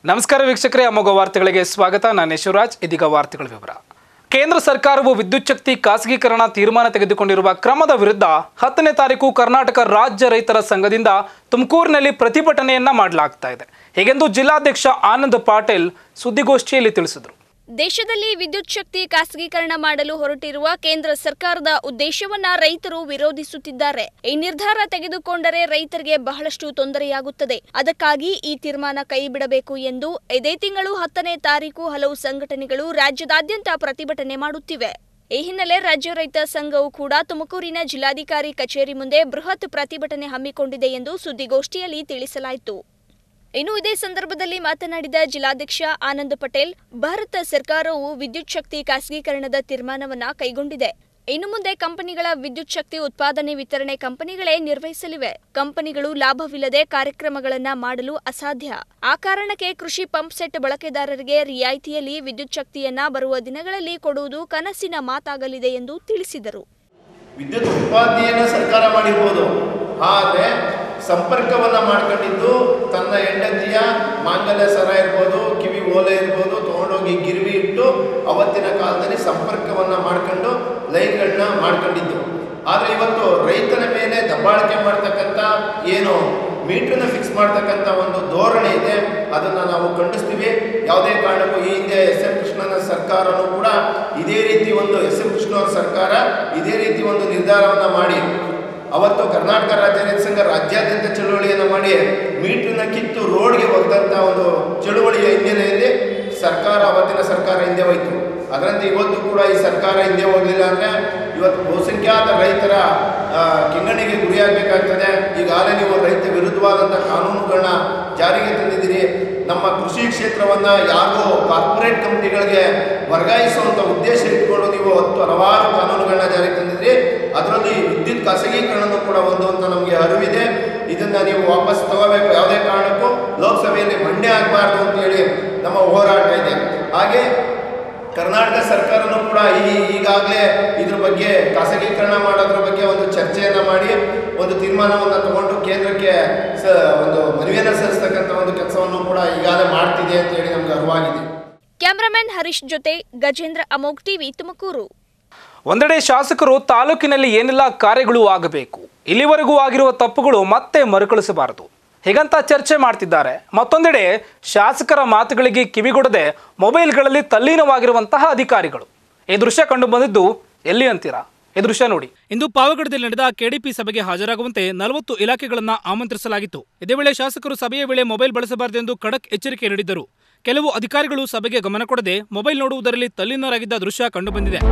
ನಮಸ್ಕಾರ ವೀಕ್ಷಕರೇ ಅಮೋಘ ವಾರ್ತೆಗಳಿಗೆ ಸ್ವಾಗತ ನಾನು ಯಶವರಾಜ್ ಇದೀಗ ವಾರ್ತೆಗಳ ವಿವರ ಕೇಂದ್ರ ಸರ್ಕಾರವು ವಿದ್ಯುತ್ ಶಕ್ತಿ ಖಾಸಗೀಕರಣ ತೀರ್ಮಾನ ತೆಗೆದುಕೊಂಡಿರುವ ಕ್ರಮದ ವಿರುದ್ಧ ಹತ್ತನೇ ತಾರೀಕು ಕರ್ನಾಟಕ ರಾಜ್ಯ ರೈತರ ಸಂಘದಿಂದ ತುಮಕೂರಿನಲ್ಲಿ ಪ್ರತಿಭಟನೆಯನ್ನ ಮಾಡಲಾಗ್ತಾ ಇದೆ ಹೀಗೆಂದು ಜಿಲ್ಲಾಧ್ಯಕ್ಷ ಆನಂದ್ ಪಾಟೀಲ್ ಸುದ್ದಿಗೋಷ್ಠಿಯಲ್ಲಿ ತಿಳಿಸಿದರು ದೇಶದಲ್ಲಿ ವಿದ್ಯುತ್ ಶಕ್ತಿ ಖಾಸಗೀಕರಣ ಮಾಡಲು ಹೊರಟಿರುವ ಕೇಂದ್ರ ಸರ್ಕಾರದ ಉದ್ದೇಶವನ್ನ ರೈತರು ವಿರೋಧಿಸುತ್ತಿದ್ದಾರೆ ಈ ನಿರ್ಧಾರ ತೆಗೆದುಕೊಂಡರೆ ರೈತರಿಗೆ ಬಹಳಷ್ಟು ತೊಂದರೆಯಾಗುತ್ತದೆ ಅದಕ್ಕಾಗಿ ಈ ತೀರ್ಮಾನ ಕೈಬಿಡಬೇಕು ಎಂದು ಇದೇ ತಿಂಗಳು ಹತ್ತನೇ ತಾರೀಕು ಹಲವು ಸಂಘಟನೆಗಳು ರಾಜ್ಯದಾದ್ಯಂತ ಪ್ರತಿಭಟನೆ ಮಾಡುತ್ತಿವೆ ಈ ಹಿನ್ನೆಲೆ ರಾಜ್ಯ ರೈತ ಸಂಘವು ಕೂಡ ತುಮಕೂರಿನ ಜಿಲ್ಲಾಧಿಕಾರಿ ಕಚೇರಿ ಮುಂದೆ ಬೃಹತ್ ಪ್ರತಿಭಟನೆ ಹಮ್ಮಿಕೊಂಡಿದೆ ಎಂದು ಸುದ್ದಿಗೋಷ್ಠಿಯಲ್ಲಿ ತಿಳಿಸಲಾಯಿತು ಇನ್ನು ಇದೇ ಸಂದರ್ಭದಲ್ಲಿ ಮಾತನಾಡಿದ ಜಿಲ್ಲಾಧ್ಯಕ್ಷ ಆನಂದ್ ಪಟೇಲ್ ಭಾರತ ಸರ್ಕಾರವು ವಿದ್ಯುತ್ ಶಕ್ತಿ ಖಾಸಗೀಕರಣದ ತೀರ್ಮಾನವನ್ನ ಕೈಗೊಂಡಿದೆ ಇನ್ನು ಮುಂದೆ ಕಂಪನಿಗಳ ವಿದ್ಯುತ್ ಶಕ್ತಿ ಉತ್ಪಾದನೆ ವಿತರಣೆ ಕಂಪನಿಗಳೇ ನಿರ್ವಹಿಸಲಿವೆ ಕಂಪನಿಗಳು ಲಾಭವಿಲ್ಲದೆ ಕಾರ್ಯಕ್ರಮಗಳನ್ನ ಮಾಡಲು ಅಸಾಧ್ಯ ಆ ಕಾರಣಕ್ಕೆ ಕೃಷಿ ಪಂಪ್ ಸೆಟ್ ಬಳಕೆದಾರರಿಗೆ ರಿಯಾಯಿತಿಯಲ್ಲಿ ವಿದ್ಯುತ್ ಶಕ್ತಿಯನ್ನ ಬರುವ ದಿನಗಳಲ್ಲಿ ಕೊಡುವುದು ಕನಸಿನ ಮಾತಾಗಲಿದೆ ಎಂದು ತಿಳಿಸಿದರು ವಿದ್ಯುತ್ ಉತ್ಪಾದನೆಯನ್ನು ಸರ್ಕಾರ ಮಾಡಿರ್ಬೋದು ಆದರೆ ಸಂಪರ್ಕವನ್ನು ಮಾಡ್ಕೊಂಡಿದ್ದು ತನ್ನ ಹೆಂಡತಿಯ ಮಾಂಗಲ್ಯ ಸರ ಇರ್ಬೋದು ಕಿವಿ ಓಲೆ ಇರ್ಬೋದು ತೊಗೊಂಡೋಗಿ ಗಿರ್ವಿ ಇಟ್ಟು ಅವತ್ತಿನ ಕಾಲದಲ್ಲಿ ಸಂಪರ್ಕವನ್ನು ಮಾಡ್ಕೊಂಡು ಲೈನ್ಗಳನ್ನ ಮಾಡ್ಕೊಂಡಿದ್ದು ಆದರೆ ಇವತ್ತು ರೈತನ ಮೇಲೆ ದಬ್ಬಾಳಿಕೆ ಮಾಡ್ತಕ್ಕಂಥ ಏನು ಮೀಟ್ರನ್ನ ಫಿಕ್ಸ್ ಮಾಡ್ತಕ್ಕಂಥ ಒಂದು ಧೋರಣೆ ಇದೆ ಅದನ್ನು ನಾವು ಖಂಡಿಸ್ತೀವಿ ಯಾವುದೇ ಕಾರಣಕ್ಕೂ ಈ ಹಿಂದೆ ಎಸ್ ಎಂ ಕೃಷ್ಣನ ಸರ್ಕಾರನೂ ಕೂಡ ಇದೇ ರೀತಿ ಒಂದು ಎಸ್ ಎಂ ಕೃಷ್ಣ ಅವ್ರ ಸರ್ಕಾರ ಇದೇ ರೀತಿ ಒಂದು ನಿರ್ಧಾರವನ್ನು ಮಾಡಿ ಅವತ್ತು ಕರ್ನಾಟಕ ರಾಜ್ಯ ರೈತ ಸಂಘ ರಾಜ್ಯಾದ್ಯಂತ ಚಳುವಳಿಯನ್ನು ಮಾಡಿ ಮೀಟ್ರನ್ನ ಕಿತ್ತು ರೋಡ್ಗೆ ಒಗ್ದಂಥ ಒಂದು ಚಳುವಳಿಯ ಹಿನ್ನೆಲೆಯಲ್ಲಿ ಸರ್ಕಾರ ಅವತ್ತಿನ ಸರ್ಕಾರ ಹಿಂದೆ ಹೋಯಿತು ಅದರಂತೆ ಇವತ್ತು ಕೂಡ ಈ ಸರ್ಕಾರ ಹಿಂದೆ ಹೋಗಲಿಲ್ಲ ಅಂದರೆ ಇವತ್ತು ಬಹುಸಂಖ್ಯಾತ ರೈತರ ಆ, ಕಿಂಗಣಿಗೆ ಗುರಿಯಾಗಬೇಕಾಗ್ತದೆ ಈಗಾಗಲೇ ನೀವು ರೈತ ವಿರುದ್ಧವಾದಂಥ ಕಾನೂನುಗಳನ್ನ ಜಾರಿಗೆ ತಂದಿದ್ದೀರಿ ನಮ್ಮ ಕೃಷಿ ಕ್ಷೇತ್ರವನ್ನು ಯಾರಿಗೋ ಕಾರ್ಪೊರೇಟ್ ಕಂಪ್ನಿಗಳಿಗೆ ವರ್ಗಾಯಿಸುವಂಥ ಉದ್ದೇಶ ಇಟ್ಕೊಂಡು ನೀವು ಹತ್ತು ಹಲವಾರು ಕಾನೂನುಗಳನ್ನ ಜಾರಿಗೆ ತಂದಿದ್ರಿ ಅದರಲ್ಲಿ ವಿದ್ಯುತ್ ಖಾಸಗೀಕರಣನೂ ಕೂಡ ಒಂದು ಅಂತ ನಮಗೆ ಅರಿವಿದೆ ಇದನ್ನು ನೀವು ವಾಪಸ್ ತಗೋಬೇಕು ಯಾವುದೇ ಕಾರಣಕ್ಕೂ ಲೋಕಸಭೆಯಲ್ಲಿ ಮಂಡ್ಯ ಆಗಬಾರ್ದು ಅಂತೇಳಿ ನಮ್ಮ ಹೋರಾಟ ಇದೆ ಹಾಗೆ ಕರ್ನಾಟಕ ಸರ್ಕಾರನೂ ಕೂಡ ಈ ಈಗಾಗಲೇ ಇದ್ರ ಬಗ್ಗೆ ಖಾಸಗೀಕರಣ ಮಾಡೋದ್ರ ಬಗ್ಗೆ ಒಂದು ಚರ್ಚೆಯನ್ನು ಮಾಡಿ ಒಂದು ತೀರ್ಮಾನವನ್ನು ತಗೊಂಡು ಕೇಂದ್ರಕ್ಕೆ ಸ ಒಂದು ಮನವಿಯನ್ನು ಸಲ್ಲಿಸ್ತಕ್ಕಂಥ ಒಂದು ಕೆಲಸವನ್ನು ಕೂಡ ಈಗಾಗಲೇ ಮಾಡ್ತಿದೆ ಅಂತೇಳಿ ನಮ್ಗೆ ಅರಿವಾಗಿದೆ ಕ್ಯಾಮರಾಮನ್ ಹರೀಶ್ ಜೊತೆ ಗಜೇಂದ್ರ ಅಮೋಘ್ ಟಿವಿ ತುಮಕೂರು ಒಂದೆಡೆ ಶಾಸಕರು ತಾಲೂಕಿನಲ್ಲಿ ಏನೆಲ್ಲ ಕಾರ್ಯಗಳು ಆಗಬೇಕು ಇಲ್ಲಿವರೆಗೂ ಆಗಿರುವ ತಪ್ಪುಗಳು ಮತ್ತೆ ಮರುಕಳಿಸಬಾರದು ಹೀಗಂತ ಚರ್ಚೆ ಮಾಡ್ತಿದ್ದಾರೆ ಮತ್ತೊಂದೆಡೆ ಶಾಸಕರ ಮಾತುಗಳಿಗೆ ಕಿವಿಗೊಡದೆ ಮೊಬೈಲ್ಗಳಲ್ಲಿ ತಲ್ಲೀನವಾಗಿರುವಂತಹ ಅಧಿಕಾರಿಗಳು ಈ ದೃಶ್ಯ ಕಂಡು ಬಂದಿದ್ದು ಎಲ್ಲಿ ಅಂತೀರಾ ಈ ದೃಶ್ಯ ನೋಡಿ ಇಂದು ಪಾವಗಡದಲ್ಲಿ ನಡೆದ ಕೆಡಿಪಿ ಸಭೆಗೆ ಹಾಜರಾಗುವಂತೆ ನಲವತ್ತು ಇಲಾಖೆಗಳನ್ನ ಆಮಂತ್ರಿಸಲಾಗಿತ್ತು ಇದೇ ವೇಳೆ ಶಾಸಕರು ಸಭೆಯ ವೇಳೆ ಮೊಬೈಲ್ ಬಳಸಬಾರದೆಂದು ಖಡಕ್ ಎಚ್ಚರಿಕೆ ನೀಡಿದ್ದರು ಕೆಲವು ಅಧಿಕಾರಿಗಳು ಸಭೆಗೆ ಗಮನ ಕೊಡದೆ ಮೊಬೈಲ್ ನೋಡುವುದರಲ್ಲಿ ತಲ್ಲೀನರಾಗಿದ್ದ ದೃಶ್ಯ ಕಂಡುಬಂದಿದೆ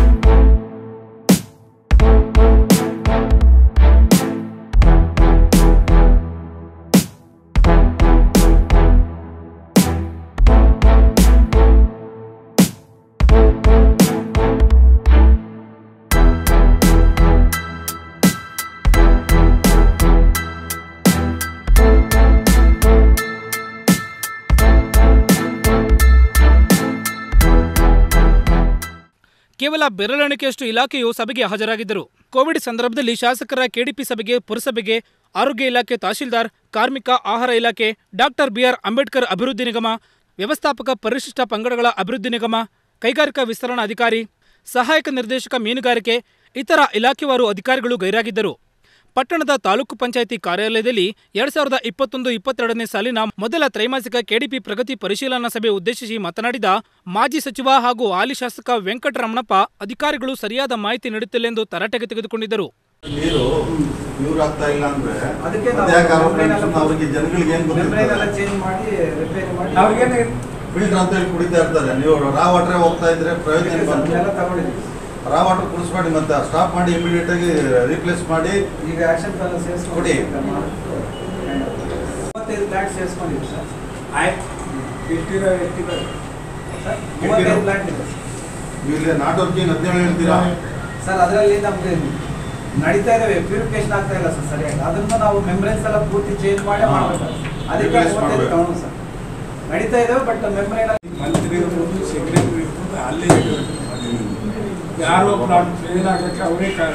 ಕೇವಲ ಬೆರಳೆಣಿಕೆಯಷ್ಟು ಇಲಾಖೆಯು ಸಭೆಗೆ ಹಾಜರಾಗಿದ್ದರು ಕೋವಿಡ್ ಸಂದರ್ಭದಲ್ಲಿ ಶಾಸಕರ ಕೆಡಿಪಿ ಸಭೆಗೆ ಪುರಸಭೆಗೆ ಆರೋಗ್ಯ ಇಲಾಖೆ ತಹಶೀಲ್ದಾರ್ ಕಾರ್ಮಿಕ ಆಹಾರ ಇಲಾಖೆ ಡಾಕ್ಟರ್ ಬಿಆರ್ ಅಂಬೇಡ್ಕರ್ ಅಭಿವೃದ್ಧಿ ನಿಗಮ ವ್ಯವಸ್ಥಾಪಕ ಪರಿಶಿಷ್ಟ ಪಂಗಡಗಳ ಅಭಿವೃದ್ಧಿ ನಿಗಮ ಕೈಗಾರಿಕಾ ವಿಸ್ತರಣಾ ಅಧಿಕಾರಿ ಸಹಾಯಕ ನಿರ್ದೇಶಕ ಮೀನುಗಾರಿಕೆ ಇತರ ಇಲಾಖೆವಾರು ಅಧಿಕಾರಿಗಳು ಗೈರಾಗಿದ್ದರು ಪಟ್ಟಣದ ತಾಲೂಕು ಪಂಚಾಯಿತಿ ಕಾರ್ಯಾಲಯದಲ್ಲಿ ಎರಡ್ ಸಾವಿರದ ಇಪ್ಪತ್ತೊಂದು ಇಪ್ಪತ್ತೆರಡನೇ ಸಾಲಿನ ಮೊದಲ ತ್ರೈಮಾಸಿಕ ಕೆಡಿಪಿ ಪ್ರಗತಿ ಪರಿಶೀಲನಾ ಸಭೆ ಉದ್ದೇಶಿಸಿ ಮಾತನಾಡಿದ ಮಾಜಿ ಸಚಿವ ಹಾಗೂ ಹಾಲಿ ಶಾಸಕ ವೆಂಕಟರಮಣಪ್ಪ ಅಧಿಕಾರಿಗಳು ಸರಿಯಾದ ಮಾಹಿತಿ ನೀಡುತ್ತಿಲ್ಲ ತರಾಟೆಗೆ ತೆಗೆದುಕೊಂಡಿದ್ದರು ನೀರು ಪ್ಯೂರ್ ಆಗ್ತಾ ಇಲ್ಲ ಅಂದ್ರೆ ಅದಕ್ಕೆ ನಾವು ಅದ್ಯಾಕೆ ಆರೋಪ membrane ಸುಮ್ನೆ ಅವ್ರಿಗೆ ಜನಗಳಿಗೆ ಏನ್ ಮೆಂಬ್ರೇನ್ ಎಲ್ಲ ಗೊತ್ತಿರ್ತದೆ ಚೇಂಜ್ ಮಾಡಿ ರಿಪೇರಿ ಮಾಡಿ ಅವ್ರಿಗೇನು ಫಿಲ್ಟರ್ ಅಂತ ಹೇಳಿ ಕುಡಿತಾ ಇರ್ತಾರೆ ನೀವು ರಾ ವಾಟರ್ ಹೋಗ್ತಾ ಇದ್ರೆ ಪ್ರಯೋಜನ ಏನ್ ಬಂತು ಎಲ್ಲ ತಗೊಂಡಿದ್ದೀವಿ ರಾ ವಾಟರ್ ಕುಡಿಸ್ಬೇಡಿ ಮತ್ತೆ ಸ್ಟಾಪ್ ಮಾಡಿ ಇಮಿಡಿಯೇಟ್ ಆಗಿ ರಿಪ್ಲೇಸ್ ಮಾಡಿ ಈಗ ಆಕ್ಷನ್ ಪ್ಲಾನ್ ಸೇರಿಸ್ಕೊಂಡು ಕೊಡಿ. ಮೂವತ್ತೈದು ಪ್ಲಾಂಟ್ ಸೇರಿಸ್ಕೊಂಡಿದ್ದೀವಿ ಸರ್ ಆಯ್ತು ಇಷ್ಟಿರೋ ಎಷ್ಟಿದ್ದಾರೆ ಸರ್ ಮೂವತ್ತೈದು ಪ್ಲಾಂಟ್ ಇದೆ ನೀವು ಇಲ್ಲಿ ನಾಟ್ ವರ್ಕಿಂಗ್ ಹದಿನೇಳು ಹೇಳ್ತೀರಾ ಸರ್ ಅದರಲ್ಲಿ ನಮಗೆ ನಡೀತಾ ಇದಾವೆ ಪ್ಯೂರಿಫಿಕೇಶನ್ ಆಗ್ತಾ ಇಲ್ಲ ಸರ್ ಸರಿಯಾಗಿ ಅದನ್ನು ನಾವು ಮೆಂಬ್ರೇನ್ಸ್ ಎಲ್ಲ ಪೂರ್ತಿ ಚೇಂಜ್ ಮಾಡೇ ಹಾ. ಮಾಡಬೇಕು ಅದಕ್ಕೆ Replace ಮೂವತ್ತೈದು ಮಾಡ್ಬೇಕು. ತಗೊಂಡು ಸರ್ ನಡೀತಾ ಇದಾವೆ ಬಟ್ ಮೆಂಬ್ರೇನ್ ಮಂತ್ರಿ ಇರ್ಬೋದು ಸೆಕ್ರೆಟರಿ ಇರ್ಬೋದು ಅಲ್ಲೇ ಇರ್ಬೇಕು. ಯಾರೋ ಪ್ಲಾಟ್ ಫೇಲ್ ಆಗಕ್ಕೆ ಅವರೇ ಕಾರಣ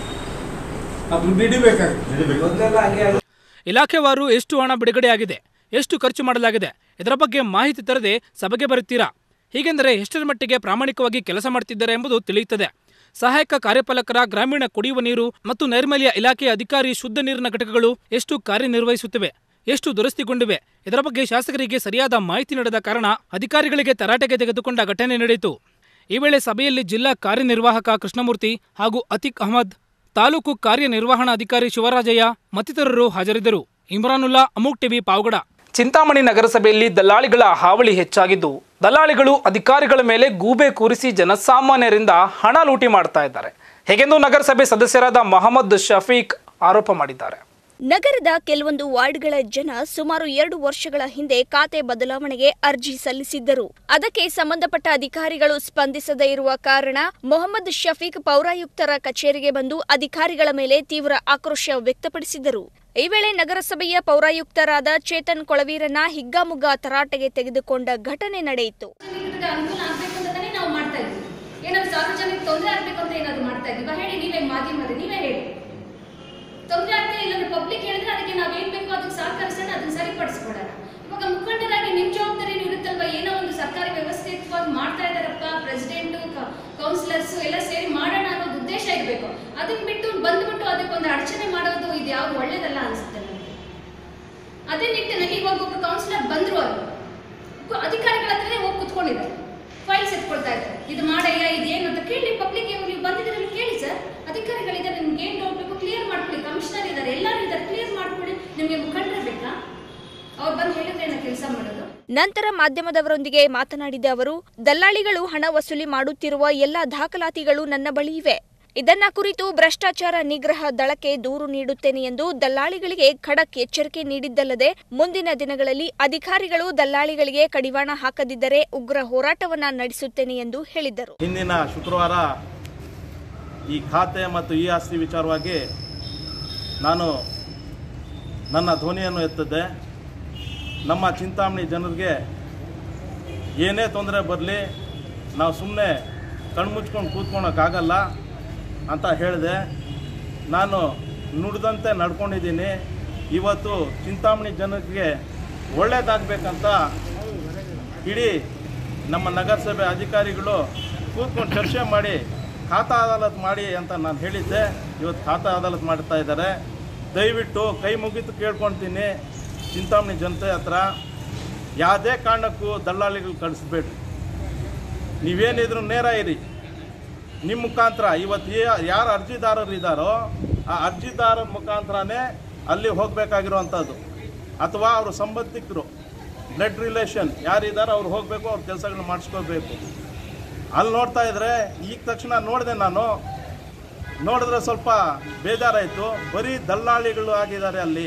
ಅದು ದುಡ್ಡು ಹಿಡಿಬೇಕಾಗುತ್ತೆ ನಡಿಬೇಕು. ಮೊದಲೆಲ್ಲ ಹಂಗೆ ಆಗಿದೆ. ಇಲಾಖೆವಾರು ಎಷ್ಟು ಹಣ ಬಿಡುಗಡೆಯಾಗಿದೆ ಎಷ್ಟು ಖರ್ಚು ಮಾಡಲಾಗಿದೆ ಇದರ ಬಗ್ಗೆ ಮಾಹಿತಿ ತರದೆ ಸಭೆಗೆ ಬರುತ್ತೀರಾ ಹೀಗೆಂದರೆ ಎಷ್ಟರ ಮಟ್ಟಿಗೆ ಪ್ರಾಮಾಣಿಕವಾಗಿ ಕೆಲಸ ಮಾಡುತ್ತಿದ್ದಾರೆ ಎಂಬುದು ತಿಳಿಯುತ್ತದೆ ಸಹಾಯಕ ಕಾರ್ಯಪಾಲಕರ ಗ್ರಾಮೀಣ ಕುಡಿಯುವ ನೀರು ಮತ್ತು ನೈರ್ಮಲ್ಯ ಇಲಾಖೆಯ ಅಧಿಕಾರಿ ಶುದ್ಧ ನೀರಿನ ಘಟಕಗಳು ಎಷ್ಟು ಕಾರ್ಯನಿರ್ವಹಿಸುತ್ತಿವೆ ಎಷ್ಟು ದುರಸ್ತಿಗೊಂಡಿವೆ ಇದರ ಬಗ್ಗೆ ಶಾಸಕರಿಗೆ ಸರಿಯಾದ ಮಾಹಿತಿ ನೀಡದ ಕಾರಣ ಅಧಿಕಾರಿಗಳಿಗೆ ತರಾಟೆಗೆ ತೆಗೆದುಕೊಂಡ ಘಟನೆ ನಡೆಯಿತು ಈ ವೇಳೆ ಸಭೆಯಲ್ಲಿ ಜಿಲ್ಲಾ ಕಾರ್ಯನಿರ್ವಾಹಕ ಕೃಷ್ಣಮೂರ್ತಿ ಹಾಗೂ ಅತಿಕ್ ಅಹಮದ್ ತಾಲೂಕು ಕಾರ್ಯನಿರ್ವಹಣಾಧಿಕಾರಿ ಶಿವರಾಜಯ್ಯ ಮತ್ತಿತರರು ಹಾಜರಿದ್ದರು ಇಮ್ರಾನುಲ್ಲಾ ಅಮುಕ್ ಟಿವಿ ಪಾವಗಡ ಚಿಂತಾಮಣಿ ನಗರಸಭೆಯಲ್ಲಿ ದಲ್ಲಾಳಿಗಳ ಹಾವಳಿ ಹೆಚ್ಚಾಗಿದ್ದು ದಲ್ಲಾಳಿಗಳು ಅಧಿಕಾರಿಗಳ ಮೇಲೆ ಗೂಬೆ ಕೂರಿಸಿ ಜನಸಾಮಾನ್ಯರಿಂದ ಹಣ ಲೂಟಿ ಮಾಡ್ತಾ ಇದ್ದಾರೆ ಹೇಗೆಂದು ನಗರಸಭೆ ಸದಸ್ಯರಾದ ಮೊಹಮ್ಮದ್ ಶಫೀಕ್ ಆರೋಪ ಮಾಡಿದ್ದಾರೆ ನಗರದ ಕೆಲವೊಂದು ವಾರ್ಡ್ಗಳ ಜನ ಸುಮಾರು ಎರಡು ವರ್ಷಗಳ ಹಿಂದೆ ಖಾತೆ ಬದಲಾವಣೆಗೆ ಅರ್ಜಿ ಸಲ್ಲಿಸಿದ್ದರು ಅದಕ್ಕೆ ಸಂಬಂಧಪಟ್ಟ ಅಧಿಕಾರಿಗಳು ಸ್ಪಂದಿಸದೇ ಇರುವ ಕಾರಣ ಮೊಹಮ್ಮದ್ ಶಫೀಕ್ ಪೌರಾಯುಕ್ತರ ಕಚೇರಿಗೆ ಬಂದು ಅಧಿಕಾರಿಗಳ ಮೇಲೆ ತೀವ್ರ ಆಕ್ರೋಶ ವ್ಯಕ್ತಪಡಿಸಿದರು ಈ ವೇಳೆ ನಗರಸಭೆಯ ಪೌರಾಯುಕ್ತರಾದ ಚೇತನ್ ಕೊಳವೀರನ್ನ ಹಿಗ್ಗಾಮುಗ್ಗಾ ತರಾಟೆಗೆ ತೆಗೆದುಕೊಂಡ ಘಟನೆ ನಡೆಯಿತು ಸಾರ್ವಜನಿಕರಿಗೆ ಅನುಕೂಲ ಆಗ್ಬೇಕು ಅಂತಾನೆ ನಾವು ಮಾಡ್ತಾ ಇದ್ವಿ ಏನಾದ್ರು ಸಾರ್ವಜನಿಕ ತೊಂದರೆ ಆಗ್ಬೇಕು ಅಂತ ಏನಾದ್ರು ಮಾಡ್ತಾ ಇದ್ವಿ ಹೇಳಿ ನೀವೇ ಮಾಧ್ಯಮದ ನೀವೇ ಹೇಳಿ ತೊಂದರೆ ಆಗ್ತಾ ಇಲ್ಲಾಂದ್ರೆ ಪಬ್ಲಿಕ್ ಹೇಳಿದ್ರೆ ಅದಕ್ಕೆ ನಾವ್ ಏನ್ ಬೇಕೋ ಅದಕ್ಕೆ ಸಹಕರಿಸೋಣ ಅದನ್ನ ಸರಿಪಡಿಸ್ಕೊಡೋಣ ಇವಾಗ ಮುಖಂಡರಾಗಿ ನಿಮ್ ಜವಾಬ್ದಾರಿ ಇರುತ್ತಲ್ವಾ ಏನೋ ಒಂದು ಸರ್ಕಾರಿ ವ್ಯವಸ್ಥಿತವಾಗಿ ಮಾಡ್ತಾ ಇದಾರಪ್ಪ ಪ್ರೆಸಿಡೆಂಟು ಕೌನ್ಸಿಲರ್ಸ್ ಎಲ್ಲ ಸೇರಿ ಮಾಡೋಣ ಅನ್ನೋದು ಉದ್ದೇಶ ಇರಬೇಕು ಅದನ್ನ ಬಿಟ್ಟು ಬಂದ್ಬಿಟ್ಟು ಅದಕ್ಕೆ ಒಂದು ಅಡಚಣೆ ಮಾಡೋದು ಇದು ಯಾವ್ದು ಒಳ್ಳೇದಲ್ಲ ಅನ್ಸುತ್ತೆ ನನಗೆ ಅದೇ ನಿಟ್ಟಿನಲ್ಲಿ ಇವಾಗ ಒಬ್ರು ಕೌನ್ಸಿಲರ್ ಬಂದ್ರು ಅವರು ಕು- ಅಧಿಕಾರಿಗಳ ಹತ್ರನೇ ಹೋಗಿ ಕುತ್ಕೊಂಡಿದ್ದಾರೆ ಫೈಲ್ಸ್ ಎತ್ಕೊಳ್ತಾ ಇದ್ದಾರೆ ಇದು ಮಾಡಯ್ಯ ಇದೇನು ಅಂತ ಕೇಳಿ ಪಬ್ಲಿಕ್ ನೀವು ಬಂದಿದ್ರಲ್ಲಿ ಕೇಳಿ ಸರ್ ಅಧಿಕಾರಿಗಳಿದ್ದಾರೆ ನಿಮ್ಗೆ ಏನು ಡೌಟ್ ಬೇಕು ಕ್ಲಿಯರ್ ಮಾಡ್ಕೊಳ್ಳಿ ಕಮಿಷನರ್ ಇದ್ದಾರೆ ಎಲ್ಲರೂ ಇದ್ದಾರೆ ಕ್ಲಿಯರ್ ಮಾಡ್ಕೊಳ್ಳಿ ನಿಮಗೆ ಮುಖಂಡರು ಬೇಕಾ ಅವ್ರು ಬಂದು ಹೇಳಿದ್ರೆ ಏನೋ ಕೆಲಸ ಮಾಡೋದು ನಂತರ ಮಾಧ್ಯಮದವರೊಂದಿಗೆ ಮಾತನಾಡಿದ ಅವರು ದಲ್ಲಾಳಿಗಳು ಹಣ ವಸೂಲಿ ಮಾಡುತ್ತಿರುವ ಎಲ್ಲ ದಾಖಲಾತಿಗಳು ನನ್ನ ಬಳಿ ಇವೆ ಇದನ್ನ ಕುರಿತು ಭ್ರಷ್ಟಾಚಾರ ನಿಗ್ರಹ ದಳಕ್ಕೆ ದೂರು ನೀಡುತ್ತೇನೆ ಎಂದು ದಲ್ಲಾಳಿಗಳಿಗೆ ಖಡಕ್ ಎಚ್ಚರಿಕೆ ನೀಡಿದ್ದಲ್ಲದೆ ಮುಂದಿನ ದಿನಗಳಲ್ಲಿ ಅಧಿಕಾರಿಗಳು ದಲ್ಲಾಳಿಗಳಿಗೆ ಕಡಿವಾಣ ಹಾಕದಿದ್ದರೆ ಉಗ್ರ ಹೋರಾಟವನ್ನ ನಡೆಸುತ್ತೇನೆ ಎಂದು ಹೇಳಿದ್ದರು ಹಿಂದಿನ ಶುಕ್ರವಾರ ಈ ಖಾತೆ ಮತ್ತು ಈ ಆಸ್ತಿ ವಿಚಾರವಾಗಿ ನಾನು ನನ್ನ ಧ್ವನಿಯನ್ನು ಎತ್ತಿದ್ದೆ ನಮ್ಮ ಚಿಂತಾಮಣಿ ಜನರಿಗೆ ಏನೇ ತೊಂದರೆ ಬರಲಿ ನಾವು ಸುಮ್ಮನೆ ಕಣ್ಮುಚ್ಕೊಂಡು ಕೂತ್ಕೊಳಕ್ಕಾಗಲ್ಲ ಅಂತ ಹೇಳಿದೆ ನಾನು ನುಡಿದಂತೆ ನಡ್ಕೊಂಡಿದ್ದೀನಿ ಇವತ್ತು ಚಿಂತಾಮಣಿ ಜನರಿಗೆ ಒಳ್ಳೇದಾಗಬೇಕಂತ ಇಡೀ ನಮ್ಮ ನಗರಸಭೆ ಅಧಿಕಾರಿಗಳು ಕೂತ್ಕೊಂಡು ಚರ್ಚೆ ಮಾಡಿ ಖಾತಾ ಅದಾಲತ್ ಮಾಡಿ ಅಂತ ನಾನು ಹೇಳಿದ್ದೆ ಇವತ್ತು ಖಾತಾ ಅದಾಲತ್ ಮಾಡ್ತಾ ಇದ್ದಾರೆ ದಯವಿಟ್ಟು ಕೈ ಮುಗಿತು ಕೇಳ್ಕೊಳ್ತೀನಿ ಚಿಂತಾಮಣಿ ಜನತೆ ಹತ್ರ ಯಾವುದೇ ಕಾರಣಕ್ಕೂ ದಲ್ಲಾಳಿಗಳು ಕಳಿಸ್ಬೇಡ್ರಿ ನೀವೇನಿದ್ರು ನೇರ ಇರಿ ನಿಮ್ಮ ಮುಖಾಂತರ ಇವತ್ತು ಯಾ- ಯಾರು ಅರ್ಜಿದಾರರು ಇದ್ದಾರೋ ಆ ಅರ್ಜಿದಾರರ ಮುಖಾಂತರನೇ ಅಲ್ಲಿ ಹೋಗಬೇಕಾಗಿರುವಂಥದ್ದು ಅಥವಾ ಅವ್ರ ಸಂಬಂಧಿಕರು ಬ್ಲಡ್ ರಿಲೇಷನ್ ಯಾರಿದ್ದಾರೋ ಅವ್ರು ಹೋಗಬೇಕು ಅವ್ರ ಕೆಲಸಗಳನ್ನ ಮಾಡಿಸ್ಕೋಬೇಕು ಅಲ್ಲಿ ನೋಡ್ತಾ ಇದ್ರೆ ಈಗ ತಕ್ಷಣ ನೋಡಿದೆ ನಾನು ನೋಡಿದ್ರೆ ಸ್ವಲ್ಪ ಬೇಜಾರಾಯಿತು ಬರೀ ದಲ್ಲಾಳಿಗಳು ಆಗಿದ್ದಾರೆ ಅಲ್ಲಿ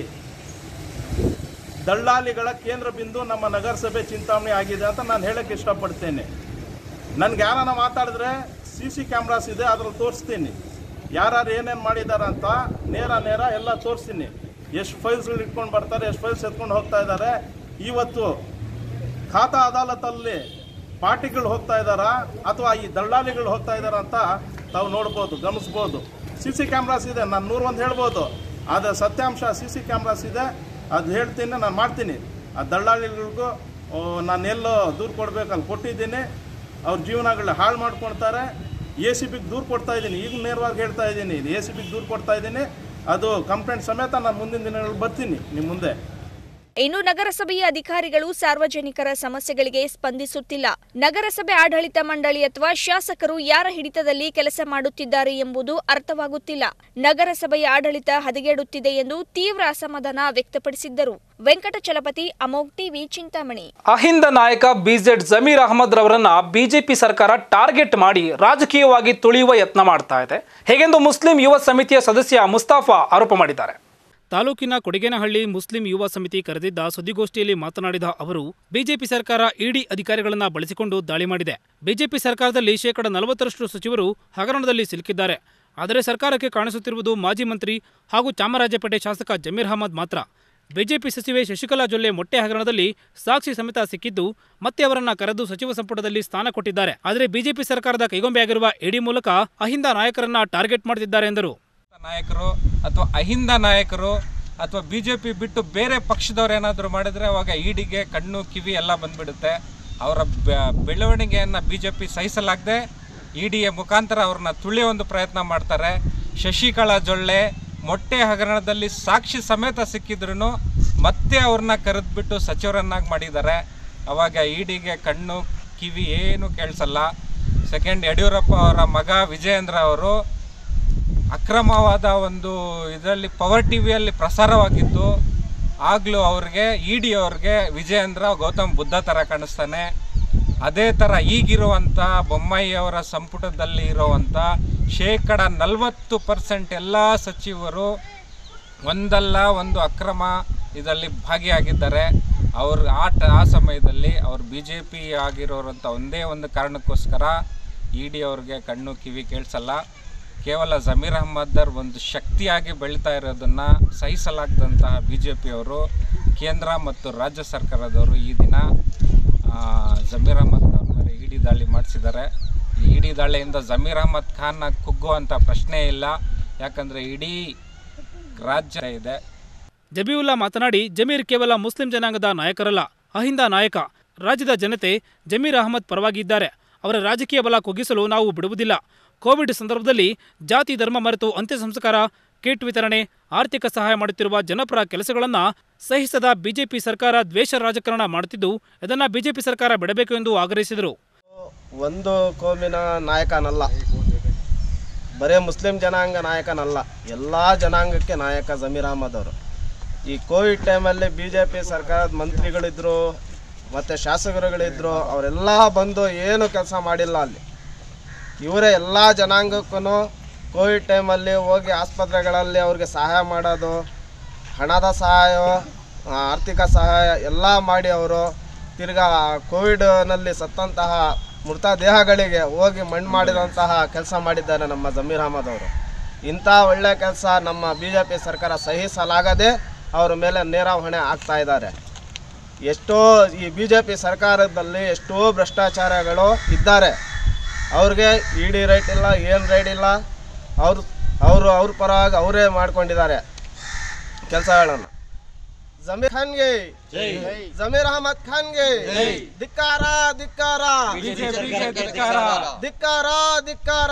ದಳ್ಳಾಳಿಗಳ ಕೇಂದ್ರ ಬಿಂದು ನಮ್ಮ ನಗರಸಭೆ ಚಿಂತಾಮಣಿ ಆಗಿದೆ ಅಂತ ನಾನು ಹೇಳಕ್ಕೆ ಇಷ್ಟಪಡ್ತೇನೆ ನನ್ಗೆ ಯಾರನ್ನ ಮಾತಾಡಿದ್ರೆ ಸಿ ಸಿ ಕ್ಯಾಮ್ರಾಸ್ ಇದೆ ಅದ್ರಲ್ಲಿ ತೋರಿಸ್ತೀನಿ ಯಾರ್ಯಾರು ಏನೇನು ಮಾಡಿದ್ದಾರೆ ಅಂತ ನೇರ ನೇರ ಎಲ್ಲ ತೋರಿಸ್ತೀನಿ ಎಷ್ಟು ಫೈಲ್ಸ್ಗಳು ಇಟ್ಕೊಂಡು ಬರ್ತಾರೆ ಎಷ್ಟು ಫೈಲ್ಸ್ ಎತ್ಕೊಂಡು ಹೋಗ್ತಾ ಇದ್ದಾರೆ ಇವತ್ತು ಖಾತಾ ಅದಾಲತಲ್ಲಿ ಪಾರ್ಟಿಗಳು ಹೋಗ್ತಾ ಇದ್ದಾರಾ ಅಥವಾ ಈ ದಳ್ಳಾಳಿಗಳು ಹೋಗ್ತಾ ಇದ್ದಾರಾ ಅಂತ ತಾವು ನೋಡ್ಬೋದು ಗಮನಿಸ್ಬೋದು ಸಿ ಸಿ ಕ್ಯಾಮ್ರಾಸ್ ಇದೆ ನಾನು ನೂರೊಂದು ಹೇಳ್ಬೋದು ಆದರೆ ಸತ್ಯಾಂಶ ಸಿ ಸಿ ಕ್ಯಾಮ್ರಾಸ್ ಇದೆ ಅದು ಹೇಳ್ತೀನಿ ನಾನು ಮಾಡ್ತೀನಿ ಆ ದಳ್ಳಾಳಿಗಳಿಗೂ ಆ, ನಾನು ಎಲ್ಲೋ ದೂರು ಕೊಡ್ಬೇಕು ಅಲ್ಲಿ ಕೊಟ್ಟಿದ್ದೀನಿ ಅವ್ರ ಜೀವನಗಳನ್ನ ಹಾಳು ಮಾಡ್ಕೊಳ್ತಾರೆ ಎ ಸಿ ಬಿಗೆ ದೂರು ಕೊಡ್ತಾ ಇದ್ದೀನಿ ಈಗ ನೇರವಾಗಿ ಹೇಳ್ತಾ ಇದ್ದೀನಿ ಎ ಸಿ ಬಿಗೆ ದೂರು ಕೊಡ್ತಾ ಇದ್ದೀನಿ ಅದು ಕಂಪ್ಲೇಂಟ್ ಸಮೇತ ನಾನು ಮುಂದಿನ ದಿನಗಳಲ್ಲಿ ಬರ್ತೀನಿ ನಿಮ್ಮ ಮುಂದೆ ಇನ್ನು ನಗರಸಭೆಯ ಅಧಿಕಾರಿಗಳು ಸಾರ್ವಜನಿಕರ ಸಮಸ್ಯೆಗಳಿಗೆ ಸ್ಪಂದಿಸುತ್ತಿಲ್ಲ ನಗರಸಭೆ ಆಡಳಿತ ಮಂಡಳಿ ಅಥವಾ ಶಾಸಕರು ಯಾರ ಹಿಡಿತದಲ್ಲಿ ಕೆಲಸ ಮಾಡುತ್ತಿದ್ದಾರೆ ಎಂಬುದು ಅರ್ಥವಾಗುತ್ತಿಲ್ಲ ನಗರಸಭೆಯ ಆಡಳಿತ ಹದಗೆಡುತ್ತಿದೆ ಎಂದು ತೀವ್ರ ಅಸಮಾಧಾನ ವ್ಯಕ್ತಪಡಿಸಿದ್ದರು ವೆಂಕಟಚಲಪತಿ ಅಮೋಘ್ ಟಿವಿ ಚಿಂತಾಮಣಿ ಅಹಿಂದ ನಾಯಕ ಬಿಜೆಡ್ ಜಮೀರ್ ಅಹಮದ್ ರವರನ್ನ ಬಿಜೆಪಿ ಸರ್ಕಾರ ಟಾರ್ಗೆಟ್ ಮಾಡಿ ರಾಜಕೀಯವಾಗಿ ತುಳಿಯುವ ಯತ್ನ ಮಾಡ್ತಾ ಇದೆ ಹೇಗೆಂದು ಮುಸ್ಲಿಂ ಯುವ ಸಮಿತಿಯ ಸದಸ್ಯ ಮುಸ್ತಾಫಾ ಆರೋಪ ಮಾಡಿದ್ದಾರೆ ತಾಲೂಕಿನ ಕೊಡಿಗೇನಹಳ್ಳಿ ಮುಸ್ಲಿಂ ಯುವ ಸಮಿತಿ ಕರೆದಿದ್ದ ಸುದ್ದಿಗೋಷ್ಠಿಯಲ್ಲಿ ಮಾತನಾಡಿದ ಅವರು ಬಿಜೆಪಿ ಸರ್ಕಾರ ಇಡಿ ಅಧಿಕಾರಿಗಳನ್ನ ಬಳಸಿಕೊಂಡು ದಾಳಿ ಮಾಡಿದೆ ಬಿಜೆಪಿ ಸರ್ಕಾರದಲ್ಲಿ ಶೇಕಡ ನಲವತ್ತರಷ್ಟು ಸಚಿವರು ಹಗರಣದಲ್ಲಿ ಸಿಲುಕಿದ್ದಾರೆ ಆದರೆ ಸರ್ಕಾರಕ್ಕೆ ಕಾಣಿಸುತ್ತಿರುವುದು ಮಾಜಿ ಮಂತ್ರಿ ಹಾಗೂ ಚಾಮರಾಜಪೇಟೆ ಶಾಸಕ ಜಮೀರ್ ಅಹಮದ್ ಮಾತ್ರ ಬಿಜೆಪಿ ಸಚಿವೆ ಶಶಿಕಲಾ ಜೊಲ್ಲೆ ಮೊಟ್ಟೆ ಹಗರಣದಲ್ಲಿ ಸಾಕ್ಷಿ ಸಮೇತ ಸಿಕ್ಕಿದ್ದು ಮತ್ತೆ ಅವರನ್ನ ಕರೆದು ಸಚಿವ ಸಂಪುಟದಲ್ಲಿ ಸ್ಥಾನ ಕೊಟ್ಟಿದ್ದಾರೆ ಆದರೆ ಬಿಜೆಪಿ ಸರ್ಕಾರದ ಕೈಗೊಂಬೆಯಾಗಿರುವ ಇಡಿ ಮೂಲಕ ಅಹಿಂದ ನಾಯಕರನ್ನ ಟಾರ್ಗೆಟ್ ಮಾಡುತ್ತಿದ್ದಾರೆ ಎಂದರು ನಾಯಕರು ಅಥವಾ ಅಹಿಂದ ನಾಯಕರು ಅಥವಾ ಬಿ ಜೆ ಪಿ ಬಿಟ್ಟು ಬೇರೆ ಪಕ್ಷದವ್ರು ಏನಾದರೂ ಮಾಡಿದರೆ ಅವಾಗ ಇಡಿಗೆ ಕಣ್ಣು ಕಿವಿ ಎಲ್ಲ ಬಂದ್ಬಿಡುತ್ತೆ ಅವರ ಬೆ- ಬೆಳವಣಿಗೆಯನ್ನು ಬಿ ಜೆ ಪಿ ಸಹಿಸಲಾಗದೆ ಇ ಡಿಯ ಮುಖಾಂತರ ಅವ್ರನ್ನ ತುಳಿಯೋ ಒಂದು ಪ್ರಯತ್ನ ಮಾಡ್ತಾರೆ ಶಶಿಕಲಾ ಜೊಳ್ಳೆ ಮೊಟ್ಟೆ ಹಗರಣದಲ್ಲಿ ಸಾಕ್ಷಿ ಸಮೇತ ಸಿಕ್ಕಿದ್ರು ಮತ್ತೆ ಅವ್ರನ್ನ ಕರೆದ್ಬಿಟ್ಟು ಸಚಿವರನ್ನಾಗಿ ಮಾಡಿದ್ದಾರೆ ಅವಾಗ ಇಡಿಗೆ ಕಣ್ಣು ಕಿವಿ ಏನು ಕೇಳಿಸಲ್ಲ ಸೆಕೆಂಡ್ ಯಡಿಯೂರಪ್ಪ ಅವರ ಮಗ ವಿಜಯೇಂದ್ರ ಅವರು ಅಕ್ರಮವಾದ ಒಂದು ಇದರಲ್ಲಿ ಪವರ್ ಟಿ ವಿಯಲ್ಲಿ ಪ್ರಸಾರವಾಗಿತ್ತು ಆಗಲೂ ಅವ್ರಿಗೆ ಇ ಡಿ ಅವ್ರಿಗೆ ವಿಜಯೇಂದ್ರ ಗೌತಮ್ ಬುದ್ಧ ಥರ ಕಾಣಿಸ್ತಾನೆ ಅದೇ ಥರ ಈಗಿರುವಂಥ ಬೊಮ್ಮಾಯಿ ಅವರ ಸಂಪುಟದಲ್ಲಿ ಇರುವಂಥ ಶೇಕಡ ನಲವತ್ತು ಪರ್ಸೆಂಟ್ ಎಲ್ಲ ಸಚಿವರು ಒಂದಲ್ಲ ಒಂದು ಅಕ್ರಮ ಇದರಲ್ಲಿ ಭಾಗಿಯಾಗಿದ್ದಾರೆ ಅವ್ರ ಆ ಟ ಆ ಸಮಯದಲ್ಲಿ ಅವ್ರು ಬಿ ಜೆ ಪಿ ಆಗಿರೋರಂಥ ಒಂದೇ ಒಂದು ಕಾರಣಕ್ಕೋಸ್ಕರ ಇ ಡಿ ಅವ್ರಿಗೆ ಕಣ್ಣು ಕಿವಿ ಕೇಳಿಸಲ್ಲ ಕೇವಲ ಜಮೀರ್ ಅಹ್ಮದರ್ ಒಂದು ಶಕ್ತಿಯಾಗಿ ಬೆಳೀತಾ ಇರೋದನ್ನು ಸಹಿಸಲಾಗದಂತಹ ಬಿ ಜೆ ಪಿಯವರು ಕೇಂದ್ರ ಮತ್ತು ರಾಜ್ಯ ಸರ್ಕಾರದವರು ಈ ದಿನ ಆ, ಜಮೀರ್ ಅಹ್ಮದ್ ಖಾನ್ ಮೇಲೆ ಇಡಿ ದಾಳಿ ಮಾಡಿಸಿದ್ದಾರೆ ಈ ಇಡಿ ದಾಳಿಯಿಂದ ಜಮೀರ್ ಅಹ್ಮದ್ ಖಾನ್ನ ಕುಗ್ಗುವಂಥ ಪ್ರಶ್ನೆ ಇಲ್ಲ ಯಾಕಂದರೆ ಇಡೀ ರಾಜ್ಯ ಇದೆ ಜಬೀವುಲ್ಲಾ ಮಾತನಾಡಿ ಜಮೀರ್ ಕೇವಲ ಮುಸ್ಲಿಂ ಜನಾಂಗದ ನಾಯಕರಲ್ಲ ಅಹಿಂದ ನಾಯಕ ರಾಜ್ಯದ ಜನತೆ ಜಮೀರ್ ಅಹಮದ್ ಪರವಾಗಿ ಇದ್ದಾರೆ ಅವರ ರಾಜಕೀಯ ಬಲ ಕುಗ್ಗಿಸಲು ನಾವು ಬಿಡುವುದಿಲ್ಲ ಕೋವಿಡ್ ಸಂದರ್ಭದಲ್ಲಿ ಜಾತಿ ಧರ್ಮ ಮರೆತು ಅಂತ್ಯ ಸಂಸ್ಕಾರ ಕಿಟ್ ವಿತರಣೆ ಆರ್ಥಿಕ ಸಹಾಯ ಮಾಡುತ್ತಿರುವ ಜನಪರ ಕೆಲಸಗಳನ್ನು ಸಹಿಸದ ಬಿಜೆಪಿ ಸರ್ಕಾರ ದ್ವೇಷ ರಾಜಕಾರಣ ಮಾಡುತ್ತಿದ್ದು ಇದನ್ನು ಬಿಜೆಪಿ ಸರ್ಕಾರ ಬಿಡಬೇಕು ಎಂದು ಆಗ್ರಹಿಸಿದರು ಒಂದು ಕೋಮಿನ ನಾಯಕನಲ್ಲ ಬರೇ ಮುಸ್ಲಿಂ ಜನಾಂಗ ನಾಯಕನಲ್ಲ ಎಲ್ಲ ಜನಾಂಗಕ್ಕೆ ನಾಯಕ ಜಮೀರ್ ಅಹಮದ್ ಅವರು ಈ ಕೋವಿಡ್ ಟೈಮಲ್ಲಿ ಬಿ ಜೆ ಪಿ ಸರ್ಕಾರದ ಮಂತ್ರಿಗಳಿದ್ರು ಮತ್ತು ಶಾಸಕರುಗಳಿದ್ರು ಅವರೆಲ್ಲ ಬಂದು ಏನು ಕೆಲಸ ಮಾಡಿಲ್ಲ ಅಲ್ಲಿ ಇವರೇ ಎಲ್ಲ ಜನಾಂಗಕ್ಕೂ ಕೋವಿಡ್ ಟೈಮಲ್ಲಿ ಹೋಗಿ ಆಸ್ಪತ್ರೆಗಳಲ್ಲಿ ಅವ್ರಿಗೆ ಸಹಾಯ ಮಾಡೋದು ಹಣದ ಸಹಾಯ ಆ, ಆರ್ಥಿಕ ಸಹಾಯ ಎಲ್ಲ ಮಾಡಿ ಅವರು ತಿರ್ಗಾ ಕೋವಿಡ್ನಲ್ಲಿ ಸತ್ತಂತಹ ಮೃತದೇಹಗಳಿಗೆ ಹೋಗಿ ಮಣ್ಣು ಮಾಡಿದಂತಹ ಕೆಲಸ ಮಾಡಿದ್ದಾರೆ ನಮ್ಮ ಜಮೀರ್ ಅಹಮದ್ ಅವರು ಇಂಥ ಒಳ್ಳೆಯ ಕೆಲಸ ನಮ್ಮ ಬಿ ಜೆ ಪಿ ಸರ್ಕಾರ ಸಹಿಸಲಾಗದೆ ಅವರ ಮೇಲೆ ನೇರ ಹೊಣೆ ಆಗ್ತಾ ಇದ್ದಾರೆ ಎಷ್ಟೋ ಈ ಬಿ ಜೆ ಪಿ ಸರ್ಕಾರದಲ್ಲಿ ಎಷ್ಟೋ ಭ್ರಷ್ಟಾಚಾರಗಳು ಇದ್ದಾರೆ ಅವ್ರಿಗೆ ಇ ಡಿ ರೈಟ್ ಇಲ್ಲ ಏನು ರೈಟ್ ಇಲ್ಲ ಅವರು ಅವರು ಅವ್ರ ಪರವಾಗಿ ಅವರೇ ಮಾಡ್ಕೊಂಡಿದ್ದಾರೆ ಕೆಲಸಗಳನ್ನು ಜಮೀರ್ ಖಾನ್ಗೆ ಜಮೀರ್ ಅಹಮದ್ ಖಾನ್ಗೆ ಧಿಕ್ಕಾರ ಧಿಕ್ಕಾರ ಧಿಕ್ಕಾರ ಧಿಕ್ಕಾರ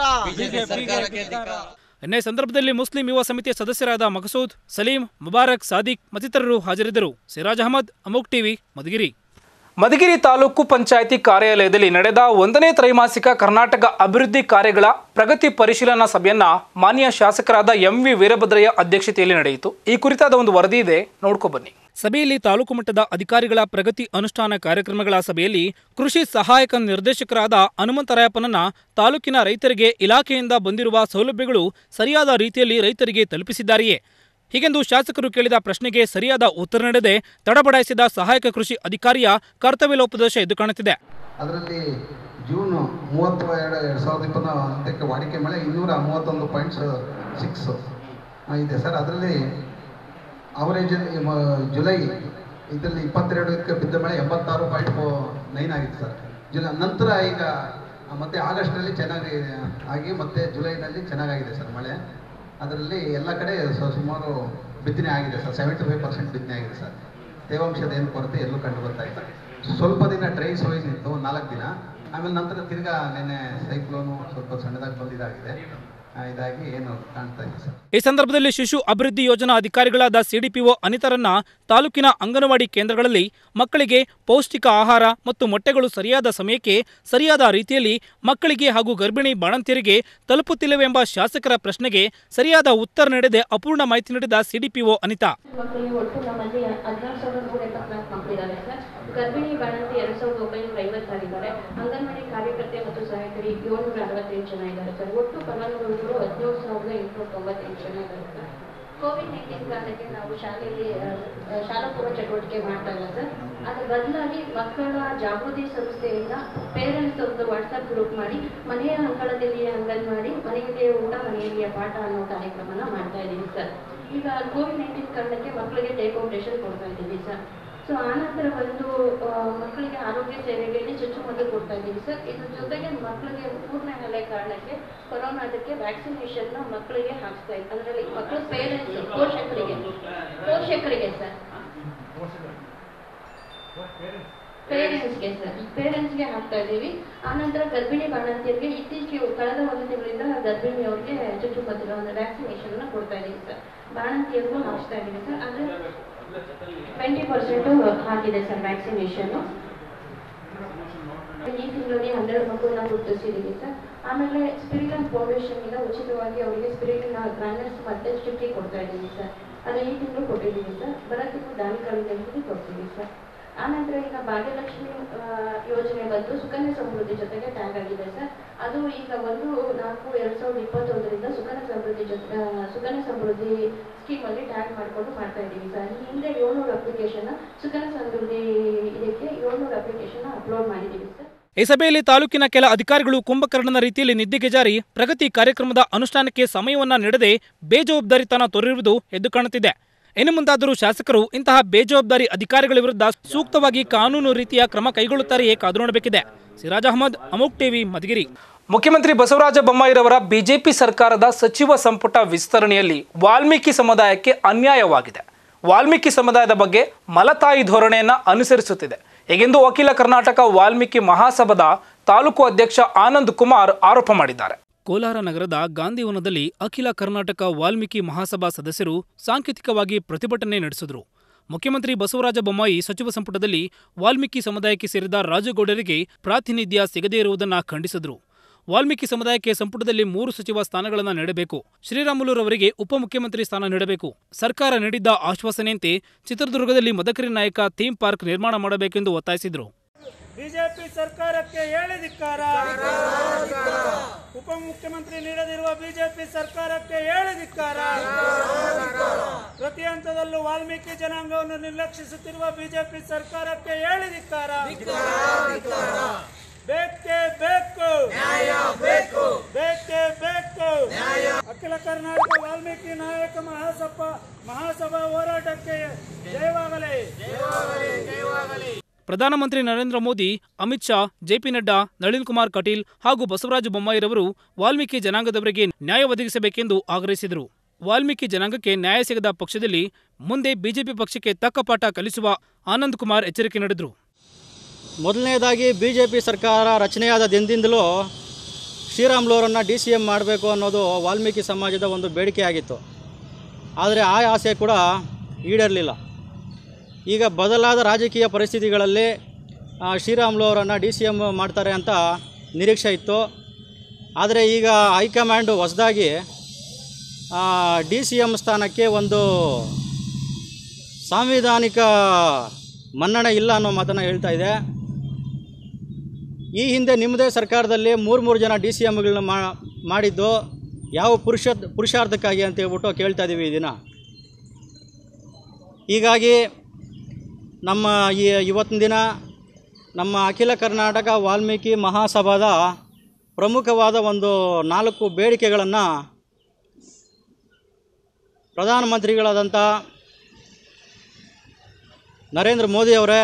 ಎನ್ನೇ ಸಂದರ್ಭದಲ್ಲಿ ಮುಸ್ಲಿಂ ಯುವ ಸಮಿತಿಯ ಸದಸ್ಯರಾದ ಮಕಸೂದ್ ಸಲೀಂ ಮುಬಾರಕ್ ಸಾದಿಕ್ ಮತ್ತಿತರರು ಹಾಜರಿದ್ದರು ಸಿರಾಜ್ ಅಹಮದ್ ಅಮುಕ್ ಟಿವಿ ಮಧುಗಿರಿ ಮಧುಗಿರಿ ತಾಲೂಕು ಪಂಚಾಯಿತಿ ಕಾರ್ಯಾಲಯದಲ್ಲಿ ನಡೆದ ಒಂದನೇ ತ್ರೈಮಾಸಿಕ ಕರ್ನಾಟಕ ಅಭಿವೃದ್ಧಿ ಕಾರ್ಯಗಳ ಪ್ರಗತಿ ಪರಿಶೀಲನಾ ಸಭೆಯನ್ನ ಮಾನ್ಯ ಶಾಸಕರಾದ ಎಂ ವಿ ವೀರಭದ್ರಯ್ಯ ಅಧ್ಯಕ್ಷತೆಯಲ್ಲಿ ನಡೆಯಿತು ಈ ಕುರಿತಾದ ಒಂದು ವರದಿ ಇದೆ ನೋಡ್ಕೊ ಬನ್ನಿ ಸಭೆಯಲ್ಲಿ ತಾಲೂಕು ಮಟ್ಟದ ಅಧಿಕಾರಿಗಳ ಪ್ರಗತಿ ಅನುಷ್ಠಾನ ಕಾರ್ಯಕ್ರಮಗಳ ಸಭೆಯಲ್ಲಿ ಕೃಷಿ ಸಹಾಯಕ ನಿರ್ದೇಶಕರಾದ ಹನುಮಂತರಾಯಪ್ಪನನ್ನ ತಾಲೂಕಿನ ರೈತರಿಗೆ ಇಲಾಖೆಯಿಂದ ಬಂದಿರುವ ಸೌಲಭ್ಯಗಳು ಸರಿಯಾದ ರೀತಿಯಲ್ಲಿ ರೈತರಿಗೆ ತಲುಪಿಸಿದ್ದಾರೆಯೇ ಹೀಗೆಂದು ಶಾಸಕರು ಕೇಳಿದ ಪ್ರಶ್ನೆಗೆ ಸರಿಯಾದ ಉತ್ತರ ನೀಡದೆ ತಡಬಡಾಯಿಸಿದ ಸಹಾಯಕ ಕೃಷಿ ಅಧಿಕಾರಿಯ ಕರ್ತವ್ಯ ಲೋಪದೋಷ ಎದ್ದು ಕಾಣುತ್ತಿದೆ ಅದರಲ್ಲಿ ಜೂನ್ ಮೂವತ್ತು ಎರಡು ಎರಡು ಸಾವಿರದ ಇಪ್ಪತ್ತ ಅಂತ್ಯಕ್ಕೆ ವಾಡಿಕೆ ಮಳೆ ಇನ್ನೂರ ಮೂವತ್ತೊಂದು ಪಾಯಿಂಟ್ ಸಿಕ್ಸ್ ಇದೆ ಸರ್ ಅದರಲ್ಲಿ ಅವರೇಜ್ ಜುಲೈ ಇದರಲ್ಲಿ ಇಪ್ಪತ್ತೆರಡಕ್ಕೆ ಬಿದ್ದ ಮಳೆ ಎಂಬತ್ತಾರು ಪಾಯಿಂಟ್ ನೈನ್ ಆಗಿತ್ತು ಸರ್ ಜುಲೈ ನಂತರ ಈಗ ಮತ್ತೆ ಆಗಸ್ಟ್ನಲ್ಲಿ ಚೆನ್ನಾಗಿ ಆಗಿ ಮತ್ತೆ ಜುಲೈನಲ್ಲಿ ಚೆನ್ನಾಗಾಗಿದೆ ಸರ್ ಮಳೆ ಅದರಲ್ಲಿ ಎಲ್ಲ ಕಡೆ ಸ- ಸುಮಾರು ಬಿತ್ತನೆ ಆಗಿದೆ ಸರ್ ಸೆವೆಂಟಿ ಫೈವ್ ಪರ್ಸೆಂಟ್ ಬಿತ್ತನೆ ಆಗಿದೆ ಸರ್ ತೇವಾಂಶದ ಏನು ಕೊರತೆ ಎಲ್ಲೂ ಕಂಡು ಬರ್ತಾ ಇಲ್ಲ ಸ್ವಲ್ಪ ದಿನ ಡ್ರೈ ಸೋಯಿಂಗ್ ಇತ್ತು ನಾಲ್ಕು ದಿನ ಆಮೇಲೆ ನಂತರ ತಿರ್ಗಾ ನಿನ್ನೆ ಸೈಕ್ಲೋನು ಸ್ವಲ್ಪ ಸಣ್ಣದಾಗಿ ಬಂದಿದಾಗಿದೆ ಆ, ಇದಾಗಿ ಏನು ಕಾಣ್ತಾ ಇಲ್ಲ ಸರ್ ಈ ಸಂದರ್ಭದಲ್ಲಿ ಶಿಶು ಅಭಿವೃದ್ಧಿ ಯೋಜನಾ ಅಧಿಕಾರಿಗಳಾದ ಸಿಡಿಪಿಒ ಅನಿತರನ್ನ ತಾಲೂಕಿನ ಅಂಗನವಾಡಿ ಕೇಂದ್ರಗಳಲ್ಲಿ ಮಕ್ಕಳಿಗೆ ಪೌಷ್ಟಿಕ ಆಹಾರ ಮತ್ತು ಮೊಟ್ಟೆಗಳು ಸರಿಯಾದ ಸಮಯಕ್ಕೆ ಸರಿಯಾದ ರೀತಿಯಲ್ಲಿ ಮಕ್ಕಳಿಗೆ ಹಾಗೂ ಗರ್ಭಿಣಿ ಬಾಣಂತಿಯರಿಗೆ ತಲುಪುತ್ತಿಲ್ಲವೆಂಬ ಶಾಸಕರ ಪ್ರಶ್ನೆಗೆ ಸರಿಯಾದ ಉತ್ತರ ನೀಡದೆ ಅಪೂರ್ಣ ಮಾಹಿತಿ ನೀಡಿದ ಸಿಡಿಪಿಒ ಅನಿತಾ ಮಕ್ಕಳಿಗೆ ಒಟ್ಟು ನಮ್ಮಲ್ಲಿ ಹದಿನಾರು ಸಾವಿರದ ನೂರ ಎಪ್ಪತ್ನಾಲ್ಕು ಮಕ್ಕಳಿದ್ದಾರೆ ಸರ್ ಗರ್ಭಿಣಿ ಬಾಣಂತಿ ಎರಡು ಸಾವಿರದ ಒಂಬೈನೂರ ಐವತ್ತಾರಿದ್ದಾರೆ ಅಂಗನವಾಡಿ ಕಾರ್ಯಕರ್ತೆ ಮತ್ತು ಸಹಾಯಕರಿ ಏಳ್ನೂರ ಅರವತ್ತೈದು ಜನ ಇದ್ದಾರೆ ಸರ್ ಒಟ್ಟು ಫಲಾನುಭವಿಗಳು ಹದಿನೇಳು ಸಾವಿರದ ಎಂಟುನೂರ ತೊಂಬತ್ತೆಂಟು ಜನ ಇದ್ದಾರೆ ಸರ್ ಕೋವಿಡ್ ನೈನ್ಟೀನ್ ಕಾರಣಕ್ಕೆ ನಾವು ಶಾಲೆಯಲ್ಲಿ ಆ, ಆ, ಶಾಲಾ ಪೂರ್ವ ಚಟುವಟಿಕೆ ಮಾಡ್ತಾ ಇಲ್ಲ ಸರ್ ಅದ್ರ ಬದಲಾಗಿ ಮಕ್ಕಳ ಜಾಗೃತಿ ಸಂಸ್ಥೆಯಿಂದ ಪೇರೆಂಟ್ಸ್ ಒಂದು ವಾಟ್ಸಪ್ ಗ್ರೂಪ್ ಮಾಡಿ ಮನೆಯ ಅಂಗಳದಲ್ಲಿ ಅಂಗನವಾಡಿ ಮನೆಯಲ್ಲಿಯೇ ಊಟ ಮನೆಯಲ್ಲಿಯೇ ಪಾಠ ಅನ್ನೋ ಕಾರ್ಯಕ್ರಮನ ಮಾಡ್ತಾ ಇದ್ದೀವಿ ಸರ್ ಈಗ ಕೋವಿಡ್ ನೈನ್ಟೀನ್ ಕಾರಣಕ್ಕೆ ಮಕ್ಕಳಿಗೆ ಟೇಕ್ ಔಟ್ ರೇಷನ್ ಕೊಡ್ತಾ ಇದ್ದೀವಿ ಸರ್ ಸೊ ಆನಂತರ ಒಂದು ಆ, ಮಕ್ಕಳಿಗೆ ಆರೋಗ್ಯ ಸೇವೆಗಳಿಗೆ ಚುಚ್ಚುಮದ್ದು ಕೊಡ್ತಾ ಇದ್ದೀವಿ ಸರ್ ಇದ್ರ ಜೊತೆಗೆ ಮಕ್ಕಳಿಗೆ ಮೂರನೇ ಅಲೆ ಕಾರಣಕ್ಕೆ ಕೊರೋನಾದಕ್ಕೆ ವ್ಯಾಕ್ಸಿನೇಷನ್ ಮಕ್ಕಳಿಗೆ ಹಾಕ್ಸ್ತಾ ಇದ್ದೀವಿ ಅದರಲ್ಲಿ ಮಕ್ಕಳ ಪೇರೆಂಟ್ಸ್ ಪೋಷಕರಿಗೆ ಪೋಷಕರಿಗೆ ಸರ್ ಪೇರೆಂಟ್ಸ್ಗೆ ಸರ್ ಪೇರೆಂಟ್ಸ್ಗೆ ಹಾಕ್ತಾ ಇದ್ದೀವಿ ಆನಂತರ ಗರ್ಭಿಣಿ ಬಾಣಂತಿಯರಿಗೆ ಇತ್ತೀಚೆಗೆ ಕಳೆದ ಒಂದು ತಿಂಗಳಿಂದ ಗರ್ಭಿಣಿಯವ್ರಿಗೆ ಚುಚ್ಚುಮದ್ದು ಅಂದ್ರೆ ವ್ಯಾಕ್ಸಿನೇಷನ್ ಕೊಡ್ತಾ ಇದ್ದೀವಿ ಸರ್ ಬಾಣಂತಿಯರಿಗೂ ಹಾಕ್ಸ್ತಾ ಇದ್ದೀವಿ ಸರ್ ಅಂದ್ರೆ ಟ್ವೆಂಟಿ ಪರ್ಸೆಂಟ್ ಹಾಕಿದೆ ಸರ್ ವ್ಯಾಕ್ಸಿನೇಷನ್ ಈ ತಿಂಗಳಲ್ಲಿ ಹನ್ನೆರಡು ಮಕ್ಕಳನ್ನ ಗುರುತಿಸಿದ್ದೀವಿ ಸರ್ ಆಮೇಲೆ ಸ್ಪಿರಿಗನ್ ಫೌಂಡೇಶನ್ ಇಂದ ಉಚಿತವಾಗಿ ಅವರಿಗೆ ಸ್ಪಿರಿಗನ್ ಗ್ರಾನರ್ಸ್ ಮತ್ತೆ ಸ್ಟಿಕ್ಕಿ ಕೊಡ್ತಾ ಇದ್ದೀವಿ ಸರ್ ಅದು ಈ ತಿಂಗಳು ಕೊಟ್ಟಿದ್ದೀವಿ ಸರ್ ಬರೋ ತಿಂಗಳು ದಾನಿಗಳಿಂದ ಕೊಡ್ತೀವಿ ಸರ್ ಆನಂತರ ಈಗ ಭಾಗ್ಯಲಕ್ಷ್ಮಿ ಆ, ಯೋಜನೆ ಬಂದು ಸುಕನ್ಯಾ ಸಮೃದ್ಧಿ ಜೊತೆಗೆ ಟ್ಯಾಗ್ ಆಗಿದೆ ಸರ್ ಅದು ಈಗ ಒಂದು ನಾಲ್ಕು ಎರಡ್ ಸಾವಿರದ ಇಪ್ಪತ್ತೊಂದರಿಂದ ಸುಕನ್ಯಾ ಸಮೃದ್ಧಿ ಜೊತೆ ಆ, ಸುಕನ್ಯಾ ಸಮೃದ್ಧಿ ಸ್ಕೀಮ್ ಅಲ್ಲಿ ಟ್ಯಾಗ್ ಮಾಡ್ಕೊಂಡು ಮಾಡ್ತಾ ಇದ್ದೀವಿ ಸರ್ ಈ ಹಿಂದೆ ಏಳ್ನೂರು ಅಪ್ಲಿಕೇಶನ್ ಸುಕನ್ಯಾ ಸಮೃದ್ಧಿ ಇದಕ್ಕೆ ಏಳ್ನೂರು ಅಪ್ಲಿಕೇಶನ್ ಅಪ್ಲೋಡ್ ಮಾಡಿದ್ದೀವಿ ಸರ್ ಈ ಸಭೆಯಲ್ಲಿ ತಾಲೂಕಿನ ಕೆಲ ಅಧಿಕಾರಿಗಳು ಕುಂಭಕರ್ಣನ ರೀತಿಯಲ್ಲಿ ನಿದ್ದೆಗೆ ಜಾರಿ ಪ್ರಗತಿ ಕಾರ್ಯಕ್ರಮದ ಅನುಷ್ಠಾನಕ್ಕೆ ಸಮಯವನ್ನ ನೀಡದೆ ಬೇಜವಾಬ್ದಾರಿತನ ತೋರಿರುವುದು ಎದ್ದು ಕಾಣುತ್ತಿದೆ ಇನ್ನು ಮುಂದಾದರೂ ಶಾಸಕರು ಇಂತಹ ಬೇಜವಾಬ್ದಾರಿ ಅಧಿಕಾರಿಗಳ ವಿರುದ್ಧ ಸೂಕ್ತವಾಗಿ ಕಾನೂನು ರೀತಿಯ ಕ್ರಮ ಕೈಗೊಳ್ಳುತ್ತಾರೆಯೇ ಕಾದು ನೋಡಬೇಕಿದೆ ಸಿರಾಜ್ ಅಹಮದ್ ಅಮೋಕ್ ಟಿವಿ ಮಧುಗಿರಿ ಮುಖ್ಯಮಂತ್ರಿ ಬಸವರಾಜ ಬೊಮ್ಮಾಯಿರವರ ಬಿಜೆಪಿ ಸರ್ಕಾರದ ಸಚಿವ ಸಂಪುಟ ವಿಸ್ತರಣೆಯಲ್ಲಿ ವಾಲ್ಮೀಕಿ ಸಮುದಾಯಕ್ಕೆ ಅನ್ಯಾಯವಾಗಿದೆ ವಾಲ್ಮೀಕಿ ಸಮುದಾಯದ ಬಗ್ಗೆ ಮಲತಾಯಿ ಧೋರಣೆಯನ್ನ ಅನುಸರಿಸುತ್ತಿದೆ ಹೀಗೆಂದು ಅಖಿಲ ಕರ್ನಾಟಕ ವಾಲ್ಮೀಕಿ ಮಹಾಸಭಾದ ತಾಲೂಕು ಅಧ್ಯಕ್ಷ ಆನಂದ್ ಕುಮಾರ್ ಆರೋಪ ಮಾಡಿದ್ದಾರೆ ಕೋಲಾರ ನಗರದ ಗಾಂಧಿವನದಲ್ಲಿ ಅಖಿಲ ಕರ್ನಾಟಕ ವಾಲ್ಮೀಕಿ ಮಹಾಸಭಾ ಸದಸ್ಯರು ಸಾಂಕೇತಿಕವಾಗಿ ಪ್ರತಿಭಟನೆ ನಡೆಸಿದರು ಮುಖ್ಯಮಂತ್ರಿ ಬಸವರಾಜ ಬೊಮ್ಮಾಯಿ ಸಚಿವ ಸಂಪುಟದಲ್ಲಿ ವಾಲ್ಮೀಕಿ ಸಮುದಾಯಕ್ಕೆ ಸೇರಿದ ರಾಜಗೌಡರಿಗೆ ಪ್ರಾತಿನಿಧ್ಯ ಸಿಗದೇ ಇರುವುದನ್ನು ಖಂಡಿಸಿದರು ವಾಲ್ಮೀಕಿ ಸಮುದಾಯಕ್ಕೆ ಸಂಪುಟದಲ್ಲಿ ಮೂರು ಸಚಿವ ಸ್ಥಾನಗಳನ್ನು ನೀಡಬೇಕು ಶ್ರೀರಾಮುಲುರವರಿಗೆ ಉಪಮುಖ್ಯಮಂತ್ರಿ ಸ್ಥಾನ ನೀಡಬೇಕು ಸರ್ಕಾರ ನೀಡಿದ್ದ ಆಶ್ವಾಸನೆಯಂತೆ ಚಿತ್ರದುರ್ಗದಲ್ಲಿ ಮದಕರಿ ನಾಯಕ ಥೀಮ್ ಪಾರ್ಕ್ ನಿರ್ಮಾಣ ಮಾಡಬೇಕೆಂದು ಒತ್ತಾಯಿಸಿದರು ಬಿಜೆಪಿ ಸರ್ಕಾರಕ್ಕೆ ಹೇಳಿ ಧಿಕ್ಕಾರ ಉಪಮುಖ್ಯಮಂತ್ರಿ ನೀಡದಿರುವ ಬಿಜೆಪಿ ಸರ್ಕಾರಕ್ಕೆ ಹೇಳಿ ಧಿಕ್ಕಾರ ಪ್ರತಿ ಹಂತದಲ್ಲೂ ವಾಲ್ಮೀಕಿ ಜನಾಂಗವನ್ನು ನಿರ್ಲಕ್ಷಿಸುತ್ತಿರುವ ಬಿಜೆಪಿ ಸರ್ಕಾರಕ್ಕೆ ಹೇಳಿ ಧಿಕ್ಕಾರ ಬೇಕೇ ಬೇಕು ಬೇಕೇ ಬೇಕು ಅಖಿಲ ಕರ್ನಾಟಕ ವಾಲ್ಮೀಕಿ ನಾಯಕ ಮಹಾಸಭಾ ಮಹಾಸಭಾ ಹೋರಾಟಕ್ಕೆ ಜಯವಾಗಲಿ ಪ್ರಧಾನಮಂತ್ರಿ ನರೇಂದ್ರ ಮೋದಿ ಅಮಿತ್ ಶಾ ಜೆಪಿ ನಡ್ಡಾ ನಳಿನ್ ಕುಮಾರ್ ಕಟೀಲ್ ಹಾಗೂ ಬಸವರಾಜ ಬೊಮ್ಮಾಯಿರವರು ವಾಲ್ಮೀಕಿ ಜನಾಂಗದವರಿಗೆ ನ್ಯಾಯ ಒದಗಿಸಬೇಕೆಂದು ಆಗ್ರಹಿಸಿದರು ವಾಲ್ಮೀಕಿ ಜನಾಂಗಕ್ಕೆ ನ್ಯಾಯ ಸಿಗದ ಪಕ್ಷದಲ್ಲಿ ಮುಂದೆ ಬಿಜೆಪಿ ಪಕ್ಷಕ್ಕೆ ತಕ್ಕ ಪಾಠ ಕಲಿಸುವ ಆನಂದ್ ಕುಮಾರ್ ಎಚ್ಚರಿಕೆ ನೀಡಿದರು ಮೊದಲನೇದಾಗಿ ಬಿ ಜೆ ಪಿ ಸರ್ಕಾರ ರಚನೆಯಾದ ದಿನದಿಂದಲೂ ಶ್ರೀರಾಮ್ಲೂರನ್ನು ಡಿ ಸಿ ಎಮ್ ಮಾಡಬೇಕು ಅನ್ನೋದು ವಾಲ್ಮೀಕಿ ಸಮಾಜದ ಒಂದು ಬೇಡಿಕೆಯಾಗಿತ್ತು ಆದರೆ ಆ ಆಸೆ ಕೂಡ ಈಡೇರಲಿಲ್ಲ ಈಗ ಬದಲಾದ ರಾಜಕೀಯ ಪರಿಸ್ಥಿತಿಗಳಲ್ಲಿ ಆ, ಶ್ರೀರಾಮುಲು ಅವರನ್ನು ಡಿ ಸಿ ಎಮ್ ಮಾಡ್ತಾರೆ ಅಂತ ನಿರೀಕ್ಷೆ ಇತ್ತು ಆದರೆ ಈಗ ಹೈಕಮಾಂಡು ಹೊಸದಾಗಿ ಡಿ ಸಿ ಎಮ್ ಸ್ಥಾನಕ್ಕೆ ಒಂದು ಸಾಂವಿಧಾನಿಕ ಮನ್ನಣೆ ಇಲ್ಲ ಅನ್ನೋ ಮಾತನ್ನು ಹೇಳ್ತಾ ಇದೆ ಈ ಹಿಂದೆ ನಿಮ್ಮದೇ ಸರ್ಕಾರದಲ್ಲಿ ಮೂರು ಮೂರು ಜನ ಡಿ ಸಿ ಎಮ್ಗಳನ್ನ ಮಾಡಿದ್ದು ಯಾವ ಪುರುಷ ಪುರುಷಾರ್ಥಕ್ಕಾಗಿ ಅಂತ ಹೇಳ್ಬಿಟ್ಟು ಕೇಳ್ತಾ ಇದ್ದೀವಿ ಈ ದಿನ ಹೀಗಾಗಿ ನಮ್ಮ ಈ ಇವತ್ತಿನ ದಿನ ನಮ್ಮ ಅಖಿಲ ಕರ್ನಾಟಕ ವಾಲ್ಮೀಕಿ ಮಹಾಸಭಾದ ಪ್ರಮುಖವಾದ ಒಂದು ನಾಲ್ಕು ಬೇಡಿಕೆಗಳನ್ನು ಪ್ರಧಾನಮಂತ್ರಿಗಳಾದಂಥ ನರೇಂದ್ರ ಮೋದಿ ಅವರೇ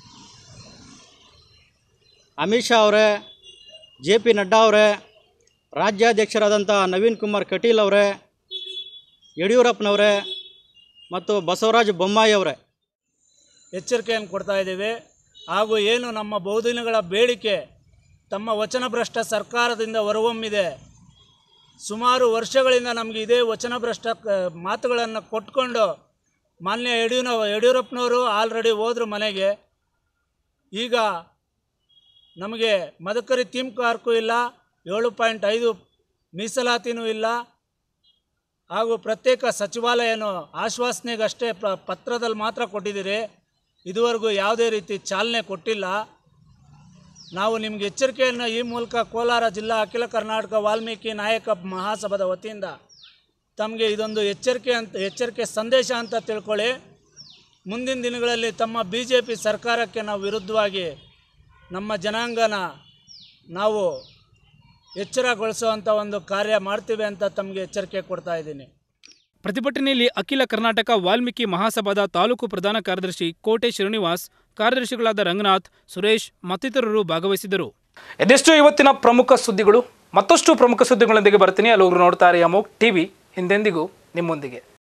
ಅಮಿತ್ ಶಾ ಅವರೇ ಜೆ ಪಿ ನಡ್ಡಾ ಅವರೇ ರಾಜ್ಯಾಧ್ಯಕ್ಷರಾದಂಥ ನವೀನ್ ಕುಮಾರ್ ಕಟೀಲ್ ಅವರೇ ಯಡಿಯೂರಪ್ಪನವರೇ ಮತ್ತು ಬಸವರಾಜ ಬೊಮ್ಮಾಯಿ ಅವರೇ ಎಚ್ಚರಿಕೆಯನ್ನು ಕೊಡ್ತಾ ಇದ್ದೇವೆ ಹಾಗೂ ಏನು ನಮ್ಮ ಬಹುದಿನಗಳ ಬೇಡಿಕೆ ತಮ್ಮ ವಚನಭ್ರಷ್ಟ ಸರ್ಕಾರದಿಂದ ಹೊರಹೊಮ್ಮಿದೆ ಸುಮಾರು ವರ್ಷಗಳಿಂದ ನಮಗೆ ಇದೇ ವಚನಭ್ರಷ್ಟ ಕ- ಮಾತುಗಳನ್ನು ಕೊಟ್ಕೊಂಡು ಮಾನ್ಯ ಯಡಿಯೂರ ಯಡಿಯೂರಪ್ಪನವರು ಆಲ್ರೆಡಿ ಹೋದ್ರು ಮನೆಗೆ ಈಗ ನಮಗೆ ಮದಕರಿ ಥೀಮ್ ಪಾರ್ಕು ಇಲ್ಲ ಏಳು ಪಾಯಿಂಟ್ ಐದು ಮೀಸಲಾತಿನೂ ಇಲ್ಲ ಹಾಗೂ ಪ್ರತ್ಯೇಕ ಸಚಿವಾಲಯನೂ ಆಶ್ವಾಸನೆಗಷ್ಟೇ ಪ್ರ ಪತ್ರದಲ್ಲಿ ಮಾತ್ರ ಕೊಟ್ಟಿದ್ದೀರಿ ಇದುವರೆಗೂ ಯಾವುದೇ ರೀತಿ ಚಾಲನೆ ಕೊಟ್ಟಿಲ್ಲ ನಾವು ನಿಮಗೆ ಎಚ್ಚರಿಕೆಯನ್ನು ಈ ಮೂಲಕ ಕೋಲಾರ ಜಿಲ್ಲಾ ಅಖಿಲ ಕರ್ನಾಟಕ ವಾಲ್ಮೀಕಿ ನಾಯಕ ಮಹಾಸಭಾದ ವತಿಯಿಂದ ತಮಗೆ ಇದೊಂದು ಎಚ್ಚರಿಕೆ ಅಂತ ಎಚ್ಚರಿಕೆ ಸಂದೇಶ ಅಂತ ತಿಳ್ಕೊಳ್ಳಿ ಮುಂದಿನ ದಿನಗಳಲ್ಲಿ ತಮ್ಮ ಬಿ ಜೆ ಪಿ ಸರ್ಕಾರಕ್ಕೆ ನಾವು ವಿರುದ್ಧವಾಗಿ ನಮ್ಮ ಜನಾಂಗನ ನಾವು ಎಚ್ಚರಗೊಳಿಸುವಂಥ ಒಂದು ಕಾರ್ಯ ಮಾಡ್ತೀವಿ ಅಂತ ತಮಗೆ ಎಚ್ಚರಿಕೆ ಕೊಡ್ತಾ ಇದ್ದೀನಿ ಪ್ರತಿಭಟನೆಯಲ್ಲಿ ಅಖಿಲ ಕರ್ನಾಟಕ ವಾಲ್ಮೀಕಿ ಮಹಾಸಭಾದ ತಾಲೂಕು ಪ್ರಧಾನ ಕಾರ್ಯದರ್ಶಿ ಕೋಟೆ ಶ್ರೀನಿವಾಸ್ ಕಾರ್ಯದರ್ಶಿಗಳಾದ ರಂಗನಾಥ್ ಸುರೇಶ್ ಮತ್ತಿತರರು ಭಾಗವಹಿಸಿದರು ಇದೆಷ್ಟು ಇವತ್ತಿನ ಪ್ರಮುಖ ಸುದ್ದಿಗಳು ಮತ್ತಷ್ಟು ಪ್ರಮುಖ ಸುದ್ದಿಗಳೊಂದಿಗೆ ಬರ್ತೀನಿ ಅಲ್ಲೋಗ್ರು ನೋಡ್ತಾರೆ ಅಮೋಕ್ ಟಿವಿ ಹಿಂದೆಂದಿಗೂ ನಿಮ್ಮೊಂದಿಗೆ